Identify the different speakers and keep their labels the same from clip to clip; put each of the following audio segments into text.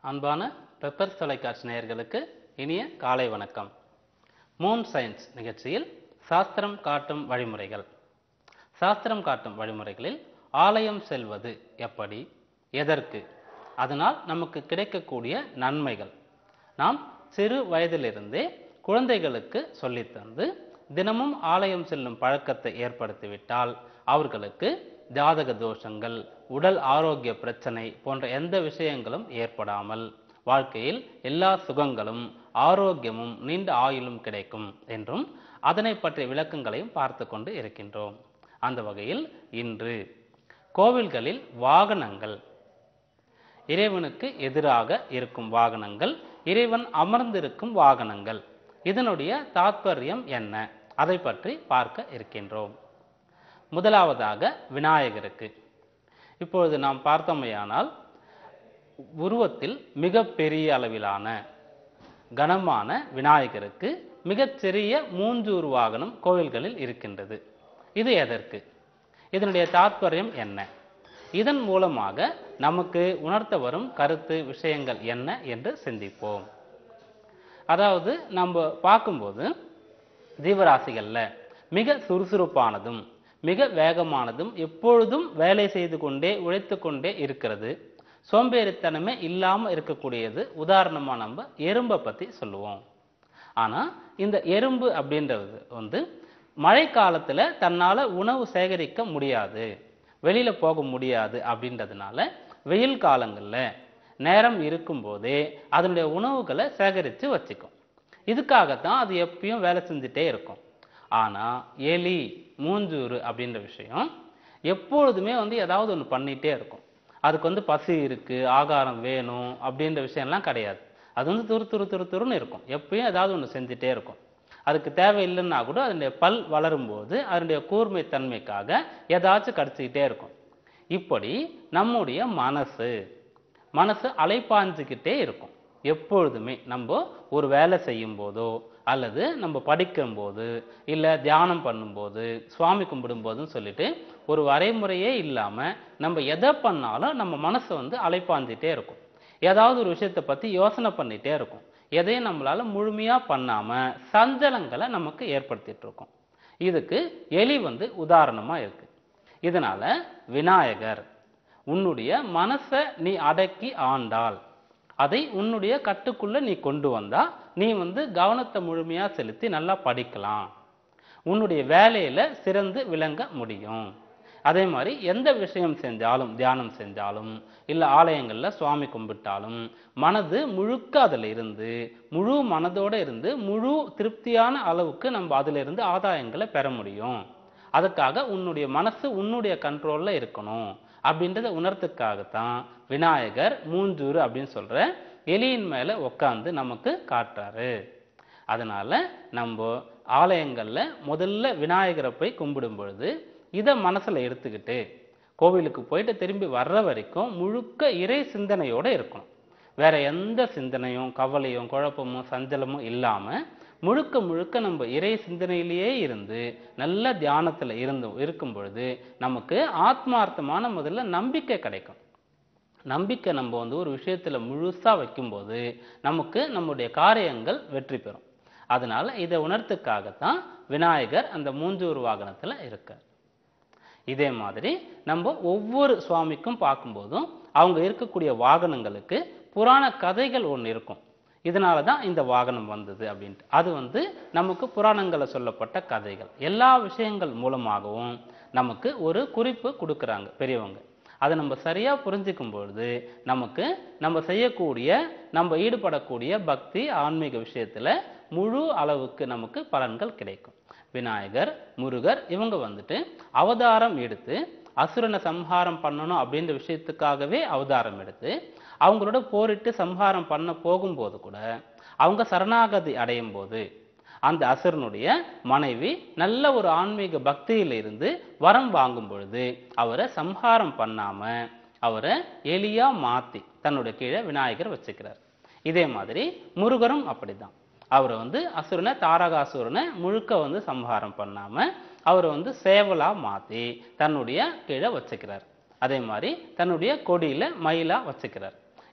Speaker 1: அன்பான பெப்பர் தொலைக்காட்சி நேயர்களுக்கு இனிய காலை வணக்கம் மூன் சயின்ஸ் நிகழ்ச்சியில் சாஸ்திரம் காட்டும் வழிமுறைகள் சாஸ்திரம் காட்டும் வழிமுறைகளில் ஆலயம் செல்வது எப்படி எதற்கு அதனால் நமக்கு கிடைக்கக்கூடிய நன்மைகள் நாம் சிறு வயதிலிருந்தே குழந்தைகளுக்கு சொல்லித் தந்து தினமும் ஆலயம் செல்லும் பழக்கத்தை ஏற்படுத்திவிட்டால் அவர்களுக்கு ஜாதக தோஷங்கள் உடல் ஆரோக்கிய பிரச்சனை போன்ற எந்த விஷயங்களும் ஏற்படாமல் வாழ்க்கையில் எல்லா சுகங்களும் ஆரோக்கியமும் நீண்ட ஆயுளும் கிடைக்கும் என்றும் அதனை பற்றிய விளக்கங்களையும் பார்த்து கொண்டு இருக்கின்றோம் அந்த வகையில் இன்று கோவில்களில் வாகனங்கள் இறைவனுக்கு எதிராக இருக்கும் வாகனங்கள் இறைவன் அமர்ந்திருக்கும் வாகனங்கள் இதனுடைய தாத்பரியம் என்ன அதை பற்றி பார்க்க இருக்கின்றோம் முதலாவதாக விநாயகருக்கு இப்பொழுது நாம் பார்த்தோமையானால் உருவத்தில் மிக பெரிய அளவிலான கனமான விநாயகருக்கு மிகச்சிறிய மூஞ்சூர் வாகனம் கோவில்களில் இருக்கின்றது இது எதற்கு இதனுடைய தாத்பரியம் என்ன இதன் மூலமாக நமக்கு உணர்த்த வரும் கருத்து விஷயங்கள் என்ன என்று சிந்திப்போம் அதாவது நம்ம பார்க்கும்போது ஜீவராசிகள்ல மிக சுறுசுறுப்பானதும் மிக வேகமானதும் எப்பொழுதும் வேலை செய்து கொண்டே உழைத்து கொண்டே இருக்கிறது சோம்பேறித்தனமே இல்லாம இருக்கக்கூடியது உதாரணமா நம்ம எறும்பை பத்தி சொல்லுவோம் ஆனா இந்த எறும்பு அப்படின்றது வந்து மழை காலத்துல தன்னால உணவு சேகரிக்க முடியாது வெளியில போக முடியாது அப்படின்றதுனால வெயில் காலங்கள்ல நேரம் இருக்கும்போதே அதனுடைய உணவுகளை சேகரித்து வச்சுக்கும் இதுக்காகத்தான் அது எப்பயும் வேலை செஞ்சுட்டே இருக்கும் ஆனா எலி மூஞ்சூறு அப்படின்ற விஷயம் எப்பொழுதுமே வந்து ஏதாவது ஒன்று பண்ணிட்டே இருக்கும் அதுக்கு வந்து பசி இருக்கு ஆகாரம் வேணும் அப்படின்ற விஷயம்லாம் கிடையாது அது வந்து துரு துரு துரு துருன்னு இருக்கும் எப்பயும் ஏதாவது ஒன்று செஞ்சுட்டே இருக்கும் அதுக்கு தேவையில்லைன்னா கூட அதனுடைய பல் வளரும்போது அதனுடைய கூர்மை தன்மைக்காக ஏதாச்சும் கடிச்சிக்கிட்டே இருக்கும் இப்படி நம்முடைய மனசு மனசு அலைப்பாஞ்சுக்கிட்டே இருக்கும் எப்பொழுதுமே நம்ம ஒரு வேலை செய்யும் போதோ அல்லது நம்ம படிக்கும் போது இல்லை தியானம் பண்ணும்போது சுவாமி கும்பிடும் போதுன்னு சொல்லிட்டு ஒரு வரைமுறையே இல்லாமல் நம்ம எதை பண்ணாலும் நம்ம மனசு வந்து அலைப்பாஞ்சிட்டே இருக்கும் ஏதாவது ஒரு விஷயத்தை பற்றி யோசனை பண்ணிகிட்டே இருக்கும் எதையும் நம்மளால முழுமையாக பண்ணாமல் சஞ்சலங்களை நமக்கு ஏற்படுத்திட்டு இருக்கோம் இதுக்கு எலி வந்து உதாரணமாக இருக்கு இதனால விநாயகர் உன்னுடைய மனசை நீ அடக்கி ஆண்டால் அதை உன்னுடைய கட்டுக்குள்ள நீ கொண்டு வந்தா நீ வந்து கவனத்தை முழுமையா செலுத்தி நல்லா படிக்கலாம் உன்னுடைய வேலையில சிறந்து விளங்க முடியும் அதே மாதிரி எந்த விஷயம் செஞ்சாலும் தியானம் செஞ்சாலும் இல்லை ஆலயங்களில் சுவாமி கும்பிட்டாலும் மனது முழுக்க அதில் இருந்து முழு மனதோட இருந்து முழு திருப்தியான அளவுக்கு நம்ம அதில் இருந்து ஆதாயங்களை பெற முடியும் அதுக்காக உன்னுடைய மனசு உன்னுடைய கண்ட்ரோலில் இருக்கணும் அப்படின்றத உணர்த்துக்காகத்தான் விநாயகர் மூஞ்சூறு அப்படின்னு சொல்ற எலியின் மேல உட்காந்து நமக்கு காட்டுறாரு அதனால நம்ம ஆலயங்கள்ல முதல்ல விநாயகரை போய் கும்பிடும் பொழுது இதை மனசுல எடுத்துக்கிட்டு கோவிலுக்கு போயிட்டு திரும்பி வர்ற வரைக்கும் முழுக்க இறை சிந்தனையோட இருக்கணும் வேற எந்த சிந்தனையும் கவலையும் குழப்பமும் சஞ்சலமும் இல்லாம முழுக்க முழுக்க நம்ம இறை சிந்தனையிலேயே இருந்து நல்ல தியானத்துல இருந்து இருக்கும் பொழுது நமக்கு ஆத்மார்த்தமான முதல்ல நம்பிக்கை கிடைக்கும் நம்பிக்கை நம்ம வந்து ஒரு விஷயத்துல முழுசா வைக்கும்போது நமக்கு நம்முடைய காரியங்கள் வெற்றி பெறும் அதனால இதை உணர்த்துக்காகத்தான் விநாயகர் அந்த மூஞ்சூர் வாகனத்துல இருக்கார் இதே மாதிரி நம்ம ஒவ்வொரு சுவாமிக்கும் பார்க்கும்போதும் அவங்க இருக்கக்கூடிய வாகனங்களுக்கு புராண கதைகள் ஒன்று இருக்கும் இதனால தான் இந்த வாகனம் வந்தது அப்படின்ட்டு அது வந்து நமக்கு புராணங்களில் சொல்லப்பட்ட கதைகள் எல்லா விஷயங்கள் மூலமாகவும் நமக்கு ஒரு குறிப்பு கொடுக்குறாங்க பெரியவங்க அதை நம்ம சரியாக புரிஞ்சுக்கும் பொழுது நமக்கு நம்ம செய்யக்கூடிய நம்ம ஈடுபடக்கூடிய பக்தி ஆன்மீக விஷயத்தில் முழு அளவுக்கு நமக்கு பலன்கள் கிடைக்கும் விநாயகர் முருகர் இவங்க வந்துட்டு அவதாரம் எடுத்து அசுரனை சம்ஹாரம் பண்ணணும் அப்படின்ற விஷயத்துக்காகவே அவதாரம் எடுத்து அவங்களோட போரிட்டு சம்ஹாரம் பண்ண போகும்போது கூட அவங்க சரணாகதி அடையும் போது அந்த அசுரனுடைய மனைவி நல்ல ஒரு ஆன்மீக பக்தியில இருந்து வரம் வாங்கும் பொழுது அவரை சம்ஹாரம் பண்ணாம அவரை எலியா மாத்தி தன்னுடைய கீழே விநாயகர் வச்சுக்கிறார் இதே மாதிரி முருகரும் அப்படிதான் அவரை வந்து அசுரனை தாரகாசுரனை முழுக்க வந்து சம்ஹாரம் பண்ணாம அவரை வந்து சேவலா மாத்தி தன்னுடைய கீழே வச்சுக்கிறார் அதே மாதிரி தன்னுடைய கொடியில மயிலா வச்சுக்கிறார்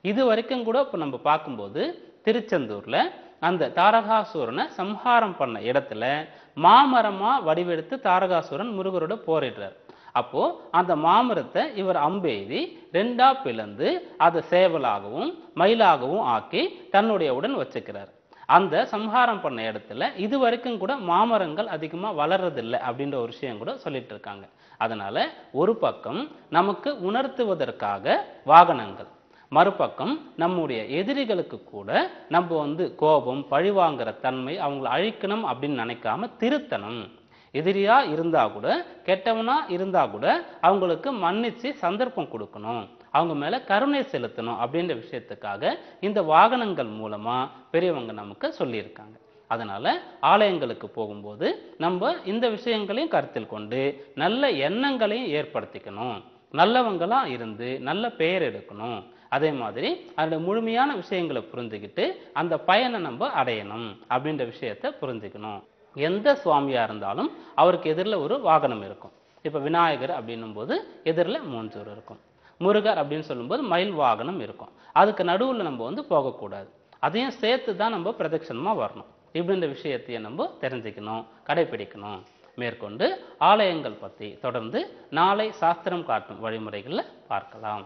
Speaker 1: இது வரைக்கும் கூட இப்போ நம்ம பார்க்கும்போது திருச்செந்தூர்ல அந்த தாரகாசூரனை சம்ஹாரம் பண்ண இடத்துல மாமரமா வடிவெடுத்து தாரகாசூரன் முருகரோட போரிடுறார் அப்போ அந்த மாமரத்தை இவர் அம்பெய்தி ரெண்டா பிளந்து அதை சேவலாகவும் மயிலாகவும் ஆக்கி தன்னுடைய உடன் வச்சுக்கிறார் அந்த சம்ஹாரம் பண்ண இடத்துல இது வரைக்கும் கூட மாமரங்கள் அதிகமா வளர்றதில்லை அப்படின்ற ஒரு விஷயம் கூட சொல்லிட்டு இருக்காங்க அதனால ஒரு பக்கம் நமக்கு உணர்த்துவதற்காக வாகனங்கள் மறுபக்கம் நம்முடைய எதிரிகளுக்கு கூட நம்ம வந்து கோபம் பழிவாங்குற தன்மை அவங்கள அழிக்கணும் அப்படின்னு நினைக்காம திருத்தணும் எதிரியா இருந்தா கூட கெட்டவனா இருந்தா கூட அவங்களுக்கு மன்னிச்சு சந்தர்ப்பம் கொடுக்கணும் அவங்க மேல கருணை செலுத்தணும் அப்படின்ற விஷயத்துக்காக இந்த வாகனங்கள் மூலமா பெரியவங்க நமக்கு சொல்லியிருக்காங்க அதனால ஆலயங்களுக்கு போகும்போது நம்ம இந்த விஷயங்களையும் கருத்தில் கொண்டு நல்ல எண்ணங்களையும் ஏற்படுத்திக்கணும் நல்லவங்களா இருந்து நல்ல பெயர் எடுக்கணும் அதே மாதிரி அதோட முழுமையான விஷயங்களை புரிஞ்சுக்கிட்டு அந்த பயனை நம்ம அடையணும் அப்படின்ற விஷயத்தை புரிஞ்சுக்கணும் எந்த சுவாமியா இருந்தாலும் அவருக்கு எதிரில் ஒரு வாகனம் இருக்கும் இப்ப விநாயகர் அப்படின்னும் போது எதிரில் மூஞ்சூர் இருக்கும் முருகர் அப்படின்னு சொல்லும்போது மயில் வாகனம் இருக்கும் அதுக்கு நடுவுல நம்ம வந்து போகக்கூடாது அதையும் சேர்த்து தான் நம்ம பிரதட்சணமா வரணும் இப்படின்ற விஷயத்தையே நம்ம தெரிஞ்சுக்கணும் கடைபிடிக்கணும் மேற்கொண்டு ஆலயங்கள் பத்தி தொடர்ந்து நாளை சாஸ்திரம் காட்டும் வழிமுறைகளை பார்க்கலாம்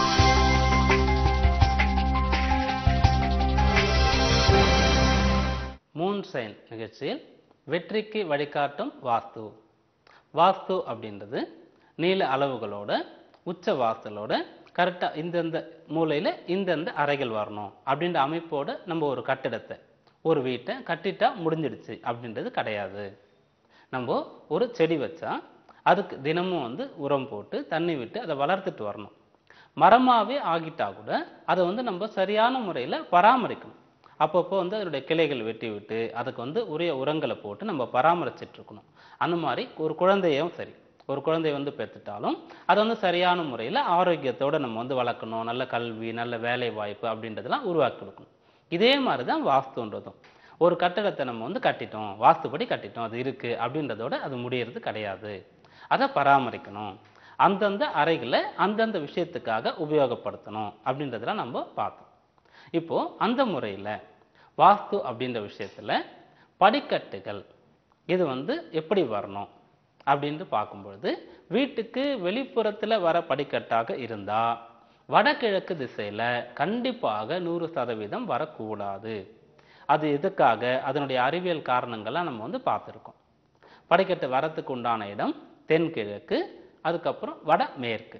Speaker 1: மூன் சைன் நிகழ்ச்சியில் வெற்றிக்கு வழிகாட்டும் வாஸ்து வாஸ்து அப்படின்றது நீள அளவுகளோட உச்ச வாஸ்தலோட கரெக்டாக இந்தந்த மூலையில் இந்தந்த அறைகள் வரணும் அப்படின்ற அமைப்போட நம்ம ஒரு கட்டிடத்தை ஒரு வீட்டை கட்டிட்டா முடிஞ்சிடுச்சு அப்படின்றது கிடையாது நம்ம ஒரு செடி வச்சா அதுக்கு தினமும் வந்து உரம் போட்டு தண்ணி விட்டு அதை வளர்த்துட்டு வரணும் மரமாவே ஆகிட்டா கூட அதை வந்து நம்ம சரியான முறையில் பராமரிக்கணும் அப்பப்போ வந்து அதனுடைய கிளைகள் வெட்டி விட்டு அதுக்கு வந்து உரிய உரங்களை போட்டு நம்ம பராமரிச்சிட்டு இருக்கணும் அந்த மாதிரி ஒரு குழந்தையும் சரி ஒரு குழந்தைய வந்து பெற்றுட்டாலும் அதை வந்து சரியான முறையில் ஆரோக்கியத்தோட நம்ம வந்து வளர்க்கணும் நல்ல கல்வி நல்ல வேலை வாய்ப்பு அப்படின்றதெல்லாம் உருவாக்கி கொடுக்கணும் இதே மாதிரி தான் வாஸ்துன்றதும் ஒரு கட்டடத்தை நம்ம வந்து கட்டிட்டோம் வாஸ்துப்படி கட்டிட்டோம் அது இருக்கு அப்படின்றதோட அது முடியறது கிடையாது அதை பராமரிக்கணும் அந்தந்த அறைகளை அந்தந்த விஷயத்துக்காக உபயோகப்படுத்தணும் அப்படின்றதெல்லாம் நம்ம பார்த்தோம் இப்போ அந்த முறையில வாஸ்து அப்படின்ற விஷயத்துல படிக்கட்டுகள் இது வந்து எப்படி வரணும் அப்படின்னு பார்க்கும்பொழுது வீட்டுக்கு வெளிப்புறத்துல வர படிக்கட்டாக இருந்தா வடகிழக்கு திசையில கண்டிப்பாக நூறு சதவீதம் வரக்கூடாது அது எதுக்காக அதனுடைய அறிவியல் காரணங்கள்லாம் நம்ம வந்து பார்த்துருக்கோம் படிக்கட்டு வரத்துக்கு உண்டான இடம் தென்கிழக்கு அதுக்கப்புறம் வடமேற்கு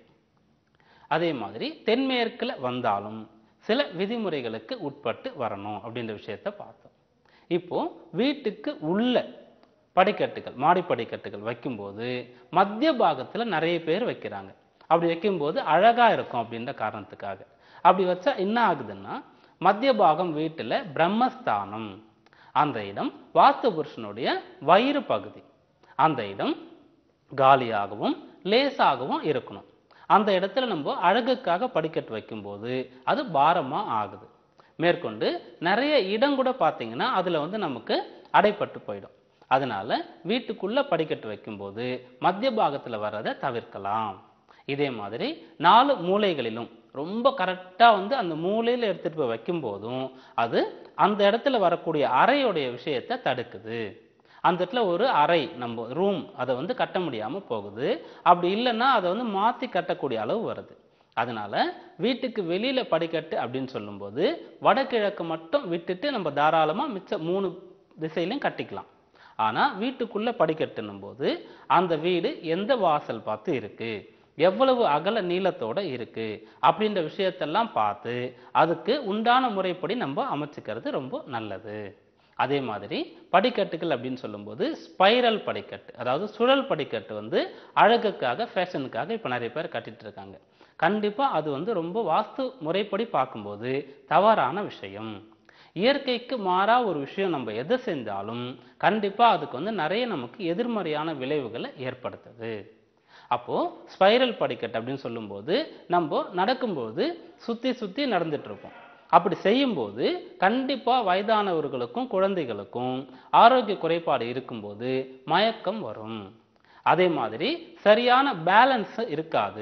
Speaker 1: அதே மாதிரி தென்மேற்குல வந்தாலும் சில விதிமுறைகளுக்கு உட்பட்டு வரணும் அப்படின்ற விஷயத்த பார்த்தோம் இப்போ வீட்டுக்கு உள்ள படிக்கட்டுகள் மாடி படிக்கட்டுகள் வைக்கும்போது மத்திய பாகத்துல நிறைய பேர் வைக்கிறாங்க அப்படி வைக்கும்போது அழகா இருக்கும் அப்படின்ற காரணத்துக்காக அப்படி வச்சா என்ன ஆகுதுன்னா மத்திய பாகம் வீட்டுல பிரம்மஸ்தானம் அந்த இடம் வாஸ்து புருஷனுடைய வயிறு பகுதி அந்த இடம் காலியாகவும் லேசாகவும் இருக்கணும் அந்த இடத்துல நம்ம அழகுக்காக படிக்கட்டு வைக்கும்போது அது பாரமா ஆகுது மேற்கொண்டு நிறைய இடம் கூட பார்த்தீங்கன்னா அதுல வந்து நமக்கு அடைப்பட்டு போயிடும் அதனால வீட்டுக்குள்ள படிக்கட்டு வைக்கும்போது மத்திய பாகத்துல வர்றதை தவிர்க்கலாம் இதே மாதிரி நாலு மூலைகளிலும் ரொம்ப கரெக்டா வந்து அந்த மூலையில எடுத்துட்டு போய் வைக்கும் போதும் அது அந்த இடத்துல வரக்கூடிய அறையுடைய விஷயத்தை தடுக்குது அந்த இடத்துல ஒரு அறை நம்ம ரூம் அதை வந்து கட்ட முடியாம போகுது அப்படி இல்லைன்னா அதை வந்து மாத்தி கட்டக்கூடிய அளவு வருது அதனால வீட்டுக்கு வெளியில படிக்கட்டு அப்படின்னு சொல்லும்போது வடகிழக்கு மட்டும் விட்டுட்டு நம்ம தாராளமா மிச்ச மூணு திசையிலையும் கட்டிக்கலாம் ஆனா வீட்டுக்குள்ள படிக்கட்டுன்னும் போது அந்த வீடு எந்த வாசல் பார்த்து இருக்கு எவ்வளவு அகல நீளத்தோட இருக்கு அப்படின்ற விஷயத்தெல்லாம் பார்த்து அதுக்கு உண்டான முறைப்படி நம்ம அமைச்சுக்கிறது ரொம்ப நல்லது அதே மாதிரி படிக்கட்டுகள் அப்படின்னு சொல்லும்போது ஸ்பைரல் படிக்கட்டு அதாவது சுழல் படிக்கட்டு வந்து அழகுக்காக ஃபேஷனுக்காக இப்போ நிறைய பேர் கட்டிட்டு இருக்காங்க கண்டிப்பா அது வந்து ரொம்ப வாஸ்து முறைப்படி பார்க்கும்போது தவறான விஷயம் இயற்கைக்கு மாறா ஒரு விஷயம் நம்ம எதை செஞ்சாலும் கண்டிப்பா அதுக்கு வந்து நிறைய நமக்கு எதிர்மறையான விளைவுகளை ஏற்படுத்துது அப்போ ஸ்பைரல் படிக்கட்டு அப்படின்னு சொல்லும்போது நம்ம நடக்கும்போது சுத்தி சுத்தி நடந்துட்டு இருப்போம் அப்படி செய்யும்போது கண்டிப்பா வயதானவர்களுக்கும் குழந்தைகளுக்கும் ஆரோக்கிய குறைபாடு இருக்கும்போது மயக்கம் வரும் அதே மாதிரி சரியான பேலன்ஸ் இருக்காது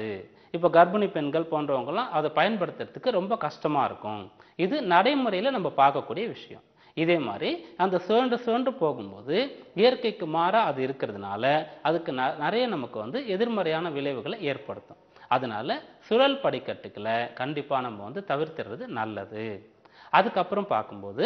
Speaker 1: இப்போ கர்ப்பிணி பெண்கள் போன்றவங்கலாம் அதை பயன்படுத்துறதுக்கு ரொம்ப கஷ்டமா இருக்கும் இது நடைமுறையில் நம்ம பார்க்கக்கூடிய விஷயம் இதே மாதிரி அந்த சுழன்று சுழன்று போகும்போது இயற்கைக்கு மாறா அது இருக்கிறதுனால அதுக்கு ந- நிறைய நமக்கு வந்து எதிர்மறையான விளைவுகளை ஏற்படுத்தும் அதனால சுழல் படிக்கட்டுகளை கண்டிப்பா நம்ம வந்து தவிர்த்துறது நல்லது அதுக்கப்புறம் பார்க்கும்போது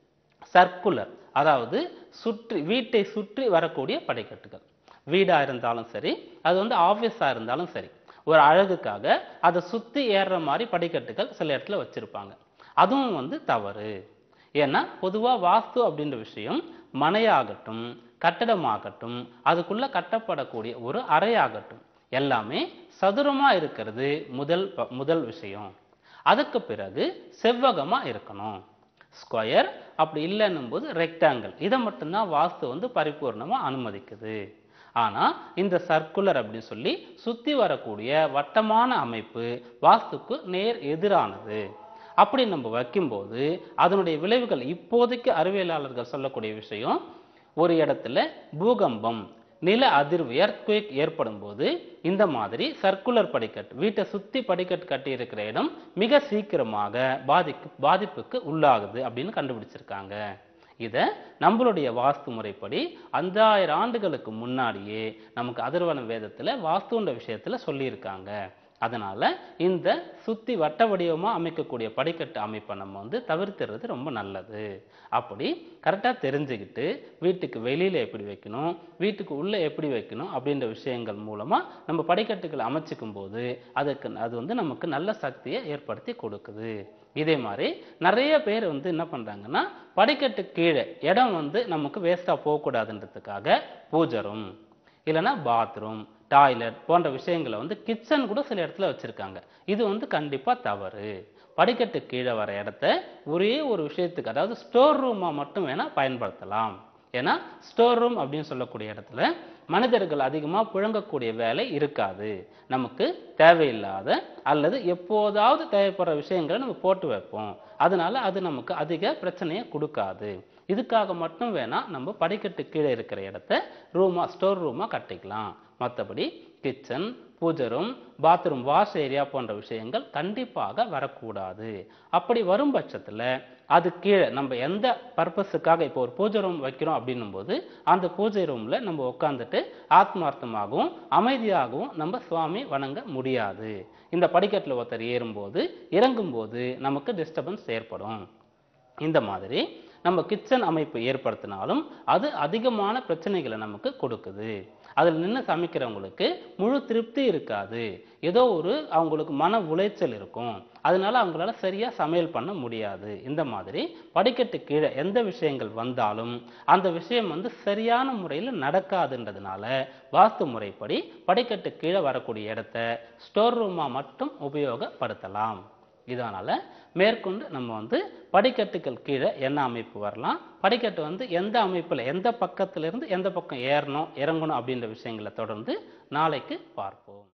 Speaker 1: சர்க்குலர் அதாவது சுற்றி வீட்டை சுற்றி வரக்கூடிய படிக்கட்டுகள் வீடா இருந்தாலும் சரி அது வந்து ஆஃபீஸா இருந்தாலும் சரி ஒரு அழகுக்காக அதை சுத்தி ஏறுற மாதிரி படிக்கட்டுகள் சில இடத்துல வச்சிருப்பாங்க அதுவும் வந்து தவறு ஏன்னா பொதுவா வாஸ்து அப்படின்ற விஷயம் மனையாகட்டும் கட்டடமாகட்டும் அதுக்குள்ள கட்டப்படக்கூடிய ஒரு அறையாகட்டும் எல்லாமே சதுரமா இருக்கிறது முதல் ப- முதல் விஷயம் அதுக்கு பிறகு செவ்வகமா இருக்கணும் ஸ்கொயர் அப்படி இல்லைன்னும் போது ரெக்டாங்கிள் இதை மட்டும்தான் வாஸ்து வந்து பரிபூர்ணமா அனுமதிக்குது ஆனா இந்த சர்க்குலர் அப்படின்னு சொல்லி சுத்தி வரக்கூடிய வட்டமான அமைப்பு வாஸ்துக்கு நேர் எதிரானது அப்படி நம்ம வைக்கும்போது அதனுடைய விளைவுகள் இப்போதைக்கு அறிவியலாளர்கள் சொல்லக்கூடிய விஷயம் ஒரு இடத்துல பூகம்பம் நில அதிர்வு எர்த்குவேக் ஏற்படும் போது இந்த மாதிரி சர்க்குலர் படிக்கட்டு வீட்டை சுத்தி படிக்கட்டு கட்டி இருக்கிற இடம் மிக சீக்கிரமாக பாதிக்கு பாதிப்புக்கு உள்ளாகுது அப்படின்னு கண்டுபிடிச்சிருக்காங்க இதை நம்மளுடைய வாஸ்து முறைப்படி அஞ்சாயிரம் ஆண்டுகளுக்கு முன்னாடியே நமக்கு அதிர்வன வேதத்துல வாஸ்துன்ற விஷயத்துல சொல்லியிருக்காங்க அதனால இந்த சுத்தி வட்ட வடிவமா அமைக்கக்கூடிய படிக்கட்டு அமைப்பை நம்ம வந்து தவிர்த்துறது ரொம்ப நல்லது அப்படி கரெக்டா தெரிஞ்சுக்கிட்டு வீட்டுக்கு வெளியில எப்படி வைக்கணும் வீட்டுக்கு உள்ள எப்படி வைக்கணும் அப்படின்ற விஷயங்கள் மூலமா நம்ம படிக்கட்டுகளை அமைச்சுக்கும் போது அதுக்கு அது வந்து நமக்கு நல்ல சக்தியை ஏற்படுத்தி கொடுக்குது இதே மாதிரி நிறைய பேர் வந்து என்ன பண்றாங்கன்னா படிக்கட்டு கீழே இடம் வந்து நமக்கு வேஸ்டா போகக்கூடாதுன்றதுக்காக பூஜரும் இல்லைன்னா பாத்ரூம் டாய்லெட் போன்ற விஷயங்களை வந்து கிச்சன் கூட சில இடத்துல வச்சிருக்காங்க இது வந்து கண்டிப்பா தவறு படிக்கட்டு கீழே வர இடத்த ஒரே ஒரு விஷயத்துக்கு அதாவது ஸ்டோர் ரூமா மட்டும் வேணா பயன்படுத்தலாம் ஏன்னா ஸ்டோர் ரூம் அப்படின்னு சொல்லக்கூடிய இடத்துல மனிதர்கள் அதிகமா புழங்கக்கூடிய வேலை இருக்காது நமக்கு தேவையில்லாத அல்லது எப்போதாவது தேவைப்படுற விஷயங்களை நம்ம போட்டு வைப்போம் அதனால அது நமக்கு அதிக பிரச்சனையை கொடுக்காது இதுக்காக மட்டும் வேணா நம்ம படிக்கட்டு கீழே இருக்கிற இடத்த ரூமா ஸ்டோர் ரூமா கட்டிக்கலாம் மற்றபடி கிச்சன் பூஜை ரூம் பாத்ரூம் வாஷ் ஏரியா போன்ற விஷயங்கள் கண்டிப்பாக வரக்கூடாது அப்படி வரும் பட்சத்துல அது கீழே நம்ம எந்த பர்பஸுக்காக இப்போ ஒரு பூஜை ரூம் வைக்கிறோம் அப்படின்னும் போது அந்த பூஜை ரூம்ல நம்ம உட்காந்துட்டு ஆத்மார்த்தமாகவும் அமைதியாகவும் நம்ம சுவாமி வணங்க முடியாது இந்த படிக்கட்டுல ஒருத்தர் ஏறும்போது இறங்கும்போது நமக்கு டிஸ்டர்பன்ஸ் ஏற்படும் இந்த மாதிரி நம்ம கிச்சன் அமைப்பு ஏற்படுத்தினாலும் அது அதிகமான பிரச்சனைகளை நமக்கு கொடுக்குது அதில் நின்று சமைக்கிறவங்களுக்கு முழு திருப்தி இருக்காது ஏதோ ஒரு அவங்களுக்கு மன உளைச்சல் இருக்கும் அதனால அவங்களால சரியா சமையல் பண்ண முடியாது இந்த மாதிரி படிக்கட்டு கீழே எந்த விஷயங்கள் வந்தாலும் அந்த விஷயம் வந்து சரியான முறையில் நடக்காதுன்றதுனால வாஸ்து முறைப்படி படிக்கட்டு கீழே வரக்கூடிய இடத்த ஸ்டோர் ரூமா மட்டும் உபயோகப்படுத்தலாம் இதனால மேற்கொண்டு நம்ம வந்து படிக்கட்டுகள் கீழே என்ன அமைப்பு வரலாம் படிக்கட்டு வந்து எந்த அமைப்புல எந்த பக்கத்துல இருந்து எந்த பக்கம் ஏறணும் இறங்கணும் அப்படின்ற விஷயங்களை தொடர்ந்து நாளைக்கு பார்ப்போம்